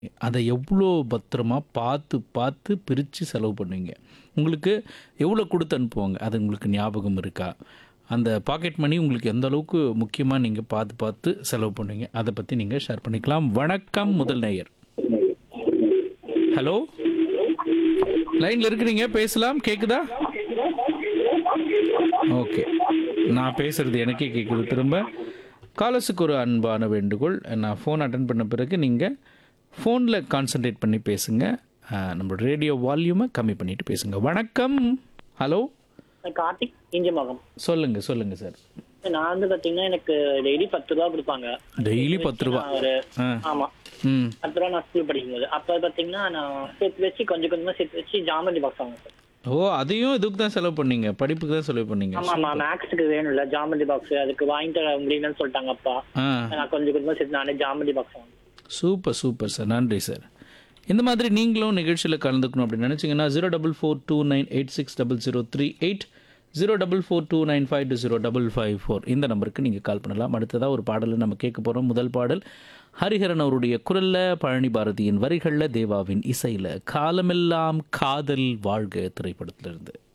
அதை எவ்வளோ பத்திரமா பார்த்து பார்த்து பிரித்து செலவு பண்ணுவீங்க உங்களுக்கு எவ்வளோ கொடுத்து அனுப்புவாங்க அது உங்களுக்கு ஞாபகம் இருக்கா அந்த பாக்கெட் மணி உங்களுக்கு எந்த அளவுக்கு முக்கியமாக நீங்கள் பார்த்து பார்த்து செலவு பண்ணுவீங்க அதை பற்றி நீங்கள் ஷேர் பண்ணிக்கலாம் வணக்கம் முதல் நேயர் ஹலோ லைனில் இருக்கிறீங்க பேசலாம் கேட்குதா ஓகே நான் பேசுகிறது எனக்கே கேட்குது திரும்ப காலஸுக்கு ஒரு அன்பான வேண்டுகோள் நான் ஃபோன் அட்டன் பண்ண பிறகு நீங்கள் ஃபோனில் கான்சென்ட்ரேட் பண்ணி பேசுங்க அஹ், நம்மளோட ரேடியோ வால்யூமை கம்மி பண்ணிட்டு பேசுங்க வணக்கம் ஹலோ கார்த்திக் இஞ்சிமகம் சொல்லுங்கள் சொல்லுங்கள் சார் நான் வந்து பாத்தீங்கன்னா எனக்கு டெய்லி பத்து ரூபா கொடுப்பாங்க டெய்லி பத்து ரூபா நான் ஒரு ஆ ஆமா ம் பத்து ரூபா நான் ஸ்கூல் படிக்கும்போது அப்ப பாத்தீங்கன்னா நான் சேர்த்து வச்சு கொஞ்சம் கொஞ்சமா சேர்த்து வச்சு ஜாமெண்ட்ரி பாக்ஸ் வாங்க சார் ஓ அதையும் இதுக்கு தான் செலவு பண்ணீங்க படிப்புக்கு தான் செலவு பண்ணீங்க ஆமா ஆமா மேக்ஸுக்கு வேணும்ல ஜாமெண்ட்ரி பாக்ஸ் அதுக்கு வாங்கி தர முடியும்னு சொல்லிட்டாங்க அப்பா ஆ நான் கொஞ்சம் கொஞ்சமா சேர்த்து நானே ஜாமெண்ட்ரி பாக்ஸ் வாங்க சூப்பர் சூப்பர் சார் நன்றி சார் இந்த மாதிரி நீங்களும் நிகழ்ச்சியில் கலந்துக்கணும் அப்படின்னு நினச்சிங்கன்னா zero double four two nine eight six double zero three eight zero double four two nine five two zero double five four இந்த நம்பருக்கு நீங்கள் கால் பண்ணலாம் அடுத்ததாக ஒரு பாடலை நம்ம கேட்க போகிறோம் முதல் பாடல் ஹரிஹரன் அவருடைய குரலில் பழனி பாரதியின் வரிகளில் தேவாவின் இசையில் காலமெல்லாம் காதல் வாழ்க திரைப்படத்திலிருந்து